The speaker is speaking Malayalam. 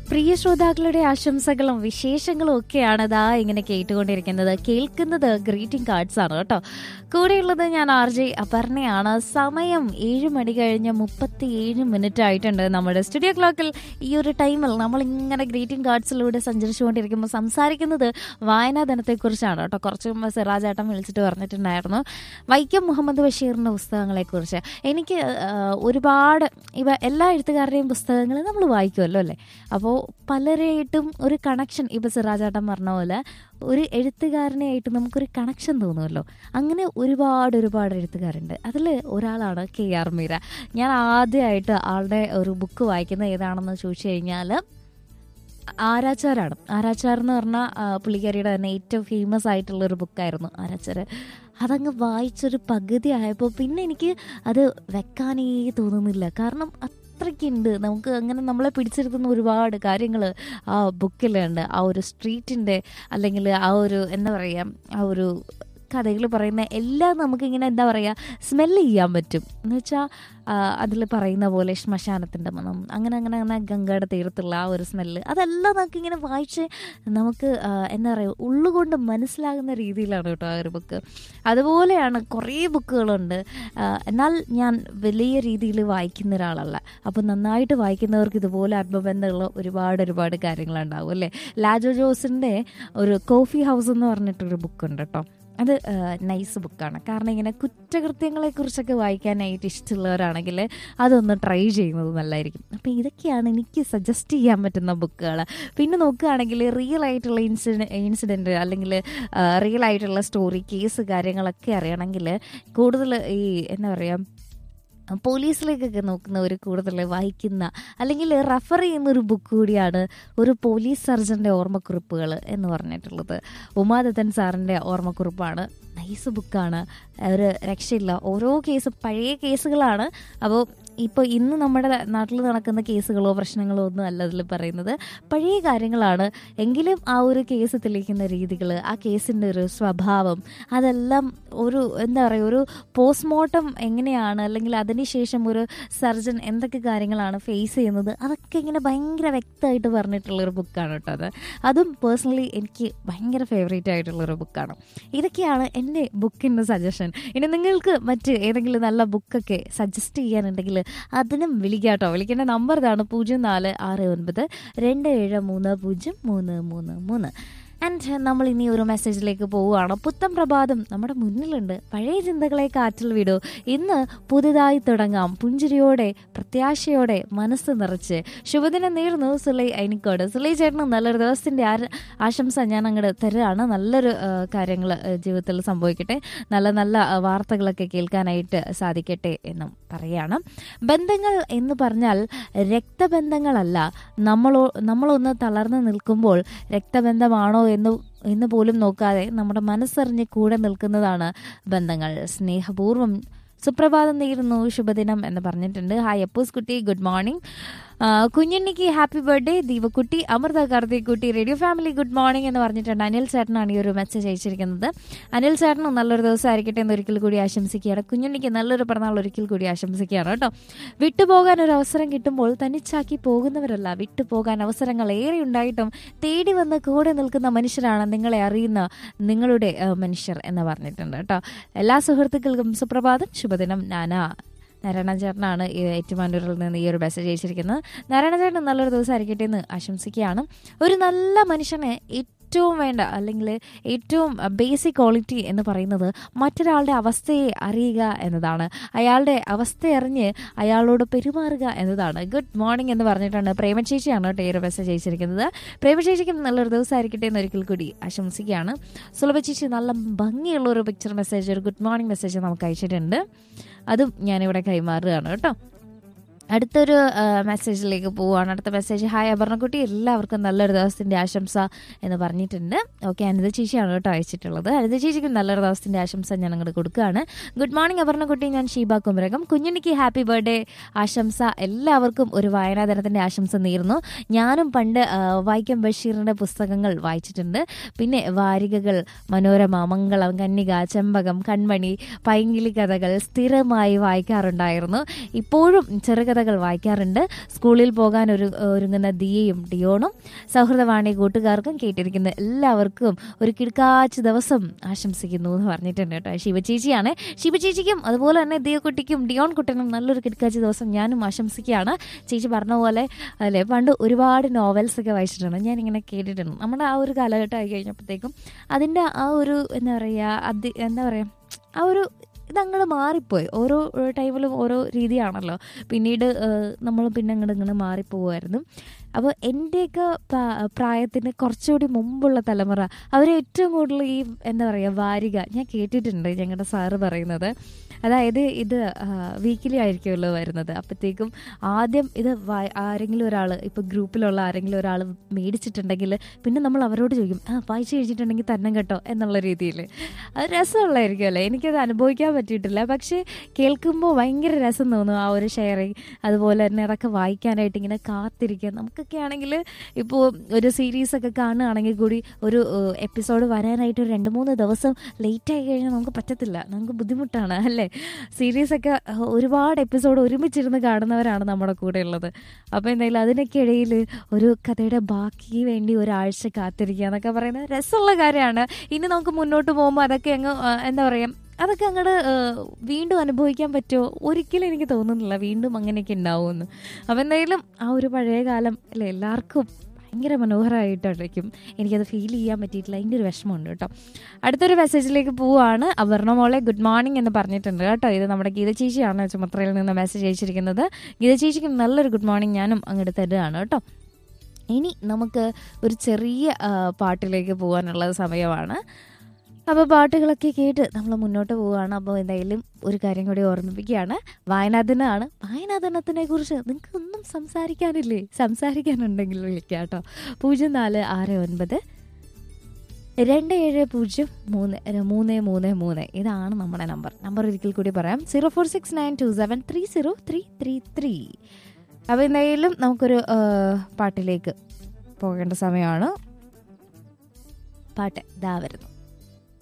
പ്രിയ ശ്രോതാക്കളുടെ ആശംസകളും വിശേഷങ്ങളും ഒക്കെയാണ് ദാ ഇങ്ങനെ കേട്ടുകൊണ്ടിരിക്കുന്നത് കേൾക്കുന്നത് ഗ്രീറ്റിംഗ് കാർഡ്സ് ആണ് കേട്ടോ കൂടെയുള്ളത് ഞാൻ ആർ ജെ അപർണയാണ് സമയം ഏഴ് മണി കഴിഞ്ഞ് മുപ്പത്തി ഏഴ് മിനിറ്റ് ആയിട്ടുണ്ട് നമ്മുടെ സ്റ്റുഡിയോ ക്ലോക്കിൽ ഈ ഒരു ടൈമിൽ നമ്മൾ ഇങ്ങനെ ഗ്രീറ്റിംഗ് കാർഡ്സിലൂടെ സഞ്ചരിച്ചുകൊണ്ടിരിക്കുമ്പോൾ സംസാരിക്കുന്നത് വായനാ ദിനത്തെക്കുറിച്ചാണ് കേട്ടോ കുറച്ച് മുമ്പ് സിറാജ് ഏട്ടൻ വിളിച്ചിട്ട് പറഞ്ഞിട്ടുണ്ടായിരുന്നു വൈക്കം മുഹമ്മദ് ബഷീറിൻ്റെ പുസ്തകങ്ങളെക്കുറിച്ച് എനിക്ക് ആ, ഒരുപാട് ഇവ എല്ലാ എഴുത്തുകാരുടെയും പുസ്തകങ്ങൾ നമ്മൾ വായിക്കുമല്ലോ അല്ലേ അപ്പോൾ പലരായിട്ടും ഒരു കണക്ഷൻ ഇപ്പം സിറാജാട്ടൻ പറഞ്ഞ പോലെ ഒരു എഴുത്തുകാരനെയായിട്ട് നമുക്കൊരു കണക്ഷൻ തോന്നുമല്ലോ അങ്ങനെ ഒരുപാട് ഒരുപാട് എഴുത്തുകാരുണ്ട് അതിൽ ഒരാളാണ് കെ ആർ മീര ഞാൻ ആദ്യമായിട്ട് ആളുടെ ഒരു ബുക്ക് വായിക്കുന്നത് ഏതാണെന്ന് ചോദിച്ചു കഴിഞ്ഞാൽ ആരാച്ചാരാണ് ആരാച്ചാർ എന്ന് പറഞ്ഞാൽ പുള്ളിക്കാരിയുടെ തന്നെ ഏറ്റവും ഫേമസ് ആയിട്ടുള്ള ഒരു ബുക്കായിരുന്നു ആരാച്ചാർ അതങ്ങ് വായിച്ചൊരു പകുതി ആയപ്പോൾ പിന്നെ എനിക്ക് അത് വെക്കാനേ തോന്നുന്നില്ല കാരണം അത്രയ്ക്കുണ്ട് നമുക്ക് അങ്ങനെ നമ്മളെ പിടിച്ചിരുത്തുന്ന ഒരുപാട് കാര്യങ്ങൾ ആ ബുക്കിലുണ്ട് ആ ഒരു സ്ട്രീറ്റിൻ്റെ അല്ലെങ്കിൽ ആ ഒരു എന്താ പറയുക ആ ഒരു കഥകൾ പറയുന്ന എല്ലാം നമുക്കിങ്ങനെ എന്താ പറയുക സ്മെല്ല് ചെയ്യാൻ പറ്റും എന്ന് വെച്ചാൽ അതിൽ പറയുന്ന പോലെ ശ്മശാനത്തിൻ്റെ മണം അങ്ങനെ അങ്ങനെ അങ്ങനെ ഗംഗയുടെ തീരത്തുള്ള ആ ഒരു സ്മെല്ല് അതെല്ലാം നമുക്കിങ്ങനെ വായിച്ച് നമുക്ക് ആ, എന്താ പറയുക ഉള്ളുകൊണ്ട് മനസ്സിലാകുന്ന രീതിയിലാണ് കേട്ടോ ആ ഒരു ബുക്ക് അതുപോലെയാണ് കുറേ ബുക്കുകളുണ്ട് ആ, എന്നാൽ ഞാൻ വലിയ രീതിയിൽ വായിക്കുന്ന ഒരാളല്ല അപ്പോൾ നന്നായിട്ട് വായിക്കുന്നവർക്ക് ഇതുപോലെ ആത്മബന്ധമുള്ള ഒരുപാട് ഒരുപാട് കാര്യങ്ങളുണ്ടാവും അല്ലേ ലാജോ ജോസിൻ്റെ ഒരു കോഫി ഹൗസ് എന്ന് പറഞ്ഞിട്ടൊരു ബുക്കുണ്ട് കേട്ടോ അത് നൈസ് ബുക്കാണ് കാരണം ഇങ്ങനെ കുറ്റകൃത്യങ്ങളെക്കുറിച്ചൊക്കെ വായിക്കാനായിട്ട് ഇഷ്ടമുള്ളവരാണെങ്കിൽ അതൊന്ന് ട്രൈ ചെയ്യുന്നത് നല്ലതായിരിക്കും അപ്പോൾ ഇതൊക്കെയാണ് എനിക്ക് സജസ്റ്റ് ചെയ്യാൻ പറ്റുന്ന ബുക്കുകൾ പിന്നെ നോക്കുകയാണെങ്കിൽ റിയൽ ആയിട്ടുള്ള ഇൻസിഡൻ ഇൻസിഡൻറ്റ് അല്ലെങ്കിൽ റിയൽ ആയിട്ടുള്ള സ്റ്റോറി കേസ് കാര്യങ്ങളൊക്കെ അറിയണമെങ്കിൽ കൂടുതൽ ഈ എന്താ പറയുക പോലീസിലേക്കൊക്കെ നോക്കുന്ന ഒരു കൂടുതൽ വായിക്കുന്ന അല്ലെങ്കിൽ റെഫർ ചെയ്യുന്ന ഒരു ബുക്ക് കൂടിയാണ് ഒരു പോലീസ് സർജൻ്റെ ഓർമ്മക്കുറിപ്പുകൾ എന്ന് പറഞ്ഞിട്ടുള്ളത് ഉമാദത്തൻ സാറിൻ്റെ ഓർമ്മക്കുറിപ്പാണ് നൈസ് ബുക്കാണ് ഒരു രക്ഷയില്ല ഓരോ കേസ് പഴയ കേസുകളാണ് അപ്പോൾ ഇപ്പോൾ ഇന്ന് നമ്മുടെ നാട്ടിൽ നടക്കുന്ന കേസുകളോ പ്രശ്നങ്ങളോ ഒന്നും അല്ല അതിൽ പറയുന്നത് പഴയ കാര്യങ്ങളാണ് എങ്കിലും ആ ഒരു കേസ് തെളിയിക്കുന്ന രീതികൾ ആ കേസിൻ്റെ ഒരു സ്വഭാവം അതെല്ലാം ഒരു എന്താ പറയുക ഒരു പോസ്റ്റ്മോർട്ടം എങ്ങനെയാണ് അല്ലെങ്കിൽ അതിനുശേഷം ഒരു സർജൻ എന്തൊക്കെ കാര്യങ്ങളാണ് ഫേസ് ചെയ്യുന്നത് അതൊക്കെ ഇങ്ങനെ ഭയങ്കര വ്യക്തമായിട്ട് പറഞ്ഞിട്ടുള്ളൊരു ബുക്കാണ് കേട്ടോ അത് അതും പേഴ്സണലി എനിക്ക് ഭയങ്കര ഫേവറേറ്റ് ആയിട്ടുള്ളൊരു ബുക്കാണ് ഇതൊക്കെയാണ് എൻ്റെ ബുക്കിൻ്റെ സജഷൻ ഇനി നിങ്ങൾക്ക് മറ്റ് ഏതെങ്കിലും നല്ല ബുക്കൊക്കെ സജസ്റ്റ് ചെയ്യാനുണ്ടെങ്കിൽ അതിനും വിളിക്കാട്ടോ വിളിക്കേണ്ട നമ്പർ ഇതാണ് പൂജ്യം നാല് ആറ് ഒൻപത് രണ്ട് ഏഴ് മൂന്ന് പൂജ്യം മൂന്ന് മൂന്ന് മൂന്ന് ആൻഡ് നമ്മൾ ഇനി ഒരു മെസ്സേജിലേക്ക് പോവുകയാണ് പുത്തൻ പ്രഭാതം നമ്മുടെ മുന്നിലുണ്ട് പഴയ ചിന്തകളെ കാറ്റിൽ വിടൂ ഇന്ന് പുതുതായി തുടങ്ങാം പുഞ്ചിരിയോടെ പ്രത്യാശയോടെ മനസ്സ് നിറച്ച് ശുഭദിനം നേർന്നു സുലൈ അയിനിക്കോട് സുലൈ ചേട്ടന് നല്ലൊരു ദിവസത്തിൻ്റെ ആ- ആശംസ ഞാൻ അങ്ങോട്ട് തരുകയാണ് നല്ലൊരു കാര്യങ്ങൾ ജീവിതത്തിൽ സംഭവിക്കട്ടെ നല്ല നല്ല ആ, വാർത്തകളൊക്കെ കേൾക്കാനായിട്ട് സാധിക്കട്ടെ എന്നും പറയാണ് ബന്ധങ്ങൾ എന്ന് പറഞ്ഞാൽ രക്തബന്ധങ്ങളല്ല നമ്മളോ നമ്മളൊന്ന് തളർന്നു നിൽക്കുമ്പോൾ രക്തബന്ധമാണോ എന്ന് എന്ന് പോലും നോക്കാതെ നമ്മുടെ മനസ്സറിഞ്ഞ് കൂടെ നിൽക്കുന്നതാണ് ബന്ധങ്ങൾ സ്നേഹപൂർവ്വം സുപ്രഭാതം നേരുന്നു ശുഭദിനം എന്ന് പറഞ്ഞിട്ടുണ്ട് ഹായ് അപ്പൂസ് കുട്ടി ഗുഡ് മോർണിംഗ് കുഞ്ഞുണ്ണിക്ക് ഹാപ്പി ബർത്ത്ഡേ ദീപക്കുട്ടി അമൃത കാർത്തിക്കുട്ടി റേഡിയോ ഫാമിലി ഗുഡ് മോർണിംഗ് എന്ന് പറഞ്ഞിട്ടുണ്ട് അനിൽ ചേട്ടനാണ് ഈ ഒരു മെസ്സേജ് അയച്ചിരിക്കുന്നത് അനിൽ ചേട്ടനും നല്ലൊരു ദിവസം ആയിരിക്കട്ടെ എന്ന് ഒരിക്കൽ കൂടി ആശംസിക്കുകയാണ് കുഞ്ഞുണ്ണിക്ക് നല്ലൊരു പിറന്നാൾ ഒരിക്കൽ കൂടി ആശംസിക്കുകയാണ് കേട്ടോ വിട്ടുപോകാൻ ഒരു അവസരം കിട്ടുമ്പോൾ തനിച്ചാക്കി പോകുന്നവരല്ല വിട്ടുപോകാൻ അവസരങ്ങൾ ഏറെ ഉണ്ടായിട്ടും തേടി വന്ന് കൂടെ നിൽക്കുന്ന മനുഷ്യരാണ് നിങ്ങളെ അറിയുന്ന നിങ്ങളുടെ ആ, മനുഷ്യർ എന്ന് പറഞ്ഞിട്ടുണ്ട് കേട്ടോ എല്ലാ സുഹൃത്തുക്കൾക്കും സുപ്രഭാതം ശുഭദിനം നാനാ നാരായണ ചേട്ടനാണ് ഈ ഏറ്റുമാനൂരിൽ നിന്ന് ഈ ഒരു മെസ്സേജ് അയച്ചിരിക്കുന്നത് നാരായണ ചേട്ടൻ നല്ലൊരു ദിവസം ആയിരിക്കട്ടെ എന്ന് ആശംസിക്കുകയാണ് ഒരു നല്ല മനുഷ്യനെ ഏറ്റവും വേണ്ട അല്ലെങ്കിൽ ഏറ്റവും ബേസിക് ക്വാളിറ്റി എന്ന് പറയുന്നത് മറ്റൊരാളുടെ അവസ്ഥയെ അറിയുക എന്നതാണ് അയാളുടെ അവസ്ഥ അറിഞ്ഞ് അയാളോട് പെരുമാറുക എന്നതാണ് ഗുഡ് മോർണിംഗ് എന്ന് പറഞ്ഞിട്ടാണ് പ്രേമചേച്ചിയാണ് കേട്ടോ ഈ ഒരു മെസ്സേജ് അയച്ചിരിക്കുന്നത് പ്രേമചേച്ചിക്ക് നല്ലൊരു ദിവസം ആയിരിക്കട്ടെ എന്ന് ഒരിക്കൽ കൂടി ആശംസിക്കുകയാണ് സുലഭ ചേച്ചി നല്ല ഭംഗിയുള്ള ഒരു പിക്ചർ മെസ്സേജ് ഒരു ഗുഡ് മോർണിംഗ് മെസ്സേജ് നമുക്ക് അയച്ചിട്ടുണ്ട് അതും ഞാനിവിടെ കൈമാറുകയാണ് കേട്ടോ അടുത്തൊരു ആ, മെസ്സേജിലേക്ക് പോവുകയാണ് അടുത്ത മെസ്സേജ് ഹായ് അപർണക്കുട്ടി എല്ലാവർക്കും നല്ലൊരു ദിവസത്തിൻ്റെ ആശംസ എന്ന് പറഞ്ഞിട്ടുണ്ട് ഓക്കെ അനിത ചേച്ചിയാണ് കേട്ടോ അയച്ചിട്ടുള്ളത് അനിത ചേച്ചിക്ക് നല്ലൊരു ദിവസത്തിൻ്റെ ആശംസ ഞാൻ അങ്ങോട്ട് കൊടുക്കുകയാണ് ഗുഡ് മോർണിംഗ് അപർണക്കുട്ടി ഞാൻ ഷീബ കുമരകം കുഞ്ഞുണ്ണിക്ക് ഹാപ്പി ബർത്ത്ഡേ ആശംസ എല്ലാവർക്കും ഒരു വായനാ ദിനത്തിൻ്റെ ആശംസ നേരുന്നു ഞാനും പണ്ട് ആ, വൈക്കം ബഷീറിൻ്റെ പുസ്തകങ്ങൾ വായിച്ചിട്ടുണ്ട് പിന്നെ വാരികകൾ മനോരമ മംഗളം കന്നിക ചെമ്പകം കൺമണി പൈങ്കിളി കഥകൾ സ്ഥിരമായി വായിക്കാറുണ്ടായിരുന്നു ഇപ്പോഴും ചെറുകഥ കൃതകൾ വായിക്കാറുണ്ട് സ്കൂളിൽ പോകാൻ ഒരു ഒരുങ്ങുന്ന ദിയയും ഡിയോണും സൗഹൃദവാണി കൂട്ടുകാർക്കും കേട്ടിരിക്കുന്ന എല്ലാവർക്കും ഒരു കിടക്കാച്ച ദിവസം ആശംസിക്കുന്നു എന്ന് പറഞ്ഞിട്ടുണ്ട് കേട്ടോ ശിവചേച്ചിയാണ് ശിവചേച്ചിക്കും അതുപോലെ തന്നെ ദിയക്കുട്ടിക്കും ഡിയോൺ കുട്ടനും നല്ലൊരു കിടക്കാച്ച ദിവസം ഞാനും ആശംസിക്കുകയാണ് ചേച്ചി പറഞ്ഞ പോലെ അല്ലേ പണ്ട് ഒരുപാട് നോവൽസ് ഒക്കെ വായിച്ചിട്ടുണ്ട് ഞാനിങ്ങനെ കേട്ടിട്ടുണ്ട് നമ്മുടെ ആ ഒരു കാലഘട്ടം ആയി കഴിഞ്ഞപ്പോഴത്തേക്കും അതിൻ്റെ ആ ഒരു എന്താ പറയുക അത് എന്താ പറയുക ആ ഒരു ഇതങ്ങോട്ട് മാറിപ്പോയി ഓരോ ടൈമിലും ഓരോ രീതിയാണല്ലോ പിന്നീട് നമ്മൾ പിന്നെ അങ്ങോട്ട് ഇങ്ങനെ മാറിപ്പോകുമായിരുന്നു അപ്പോൾ എൻ്റെയൊക്കെ പ്രായത്തിന് കുറച്ചുകൂടി മുമ്പുള്ള തലമുറ അവർ ഏറ്റവും കൂടുതൽ ഈ എന്താ പറയുക വാരിക ഞാൻ കേട്ടിട്ടുണ്ട് ഞങ്ങളുടെ സാറ് പറയുന്നത് അതായത് ഇത് വീക്കിലി ആയിരിക്കുമല്ലോ വരുന്നത് അപ്പോഴത്തേക്കും ആദ്യം ഇത് ആരെങ്കിലും ഒരാൾ ഇപ്പോൾ ഗ്രൂപ്പിലുള്ള ആരെങ്കിലും ഒരാൾ മേടിച്ചിട്ടുണ്ടെങ്കിൽ പിന്നെ നമ്മൾ അവരോട് ചോദിക്കും ആ വായിച്ചു കഴിച്ചിട്ടുണ്ടെങ്കിൽ തന്നെ കേട്ടോ എന്നുള്ള രീതിയിൽ അത് രസമുള്ളതായിരിക്കുമല്ലേ എനിക്കത് അനുഭവിക്കാൻ പറ്റിയിട്ടില്ല പക്ഷേ കേൾക്കുമ്പോൾ ഭയങ്കര രസം തോന്നും ആ ഒരു ഷെയറിങ് അതുപോലെ തന്നെ അതൊക്കെ വായിക്കാനായിട്ട് ഇങ്ങനെ കാത്തിരിക്കുക നമുക്കൊക്കെ ആണെങ്കിൽ ഇപ്പോൾ ഒരു സീരീസൊക്കെ കാണുകയാണെങ്കിൽ കൂടി ഒരു എപ്പിസോഡ് വരാനായിട്ട് ഒരു രണ്ട് മൂന്ന് ദിവസം ലേറ്റ് ആയി കഴിഞ്ഞാൽ നമുക്ക് പറ്റത്തില്ല നമുക്ക് ബുദ്ധിമുട്ടാണ് അല്ലേ സീരീസൊക്കെ ഒരുപാട് എപ്പിസോഡ് ഒരുമിച്ചിരുന്ന് കാണുന്നവരാണ് നമ്മുടെ കൂടെ ഉള്ളത് അപ്പോൾ എന്തായാലും അതിനൊക്കെ ഇടയിൽ ഒരു കഥയുടെ ബാക്കി വേണ്ടി ഒരാഴ്ച കാത്തിരിക്കുക എന്നൊക്കെ പറയുന്നത് രസമുള്ള കാര്യമാണ് ഇനി നമുക്ക് മുന്നോട്ട് പോകുമ്പോൾ അതൊക്കെ അങ്ങ് എന്താ പറയുക അതൊക്കെ അങ്ങോട്ട് വീണ്ടും അനുഭവിക്കാൻ പറ്റുമോ ഒരിക്കലും എനിക്ക് തോന്നുന്നില്ല വീണ്ടും അങ്ങനെയൊക്കെ ഉണ്ടാവുമെന്ന് അപ്പോൾ എന്തായാലും ആ ഒരു പഴയ കാലം അല്ലേ എല്ലാവർക്കും ഭയങ്കര മനോഹരമായിട്ടായിരിക്കും എനിക്കത് ഫീൽ ചെയ്യാൻ പറ്റിയിട്ടില്ല അതിൻ്റെ ഒരു വിഷമമുണ്ട് കേട്ടോ അടുത്തൊരു മെസ്സേജിലേക്ക് പോവുകയാണ് അപർണ മോളെ ഗുഡ് മോർണിംഗ് എന്ന് പറഞ്ഞിട്ടുണ്ട് കേട്ടോ ഇത് നമ്മുടെ ഗീത ചേച്ചിയാണ് ചുമത്രയിൽ നിന്ന് മെസ്സേജ് അയച്ചിരിക്കുന്നത് ഗീത ചേച്ചിക്ക് നല്ലൊരു ഗുഡ് മോർണിംഗ് ഞാനും അങ്ങോട്ട് തരുകയാണ് കേട്ടോ ഇനി നമുക്ക് ഒരു ചെറിയ പാട്ടിലേക്ക് പോകാനുള്ള സമയമാണ് അപ്പോൾ പാട്ടുകളൊക്കെ കേട്ട് നമ്മൾ മുന്നോട്ട് പോവുകയാണ് അപ്പോൾ എന്തായാലും ഒരു കാര്യം കൂടി ഓർമ്മിപ്പിക്കുകയാണ് വായനാ ദിനമാണ് വായനാ ദിനത്തിനെ കുറിച്ച് നിങ്ങൾക്ക് ഒന്നും സംസാരിക്കാനില്ലേ സംസാരിക്കാനുണ്ടെങ്കിൽ വിളിക്കുക കേട്ടോ പൂജ്യം നാല് ആറ് ഒൻപത് രണ്ട് ഏഴ് പൂജ്യം മൂന്ന് മൂന്ന് മൂന്ന് മൂന്ന് ഇതാണ് നമ്മുടെ നമ്പർ നമ്പർ ഒരിക്കൽ കൂടി പറയാം zero four six nine two seven three zero three three three അപ്പോൾ എന്തായാലും നമുക്കൊരു പാട്ടിലേക്ക് പോകേണ്ട സമയമാണ് പാട്ട് ഇതാ വരുന്നു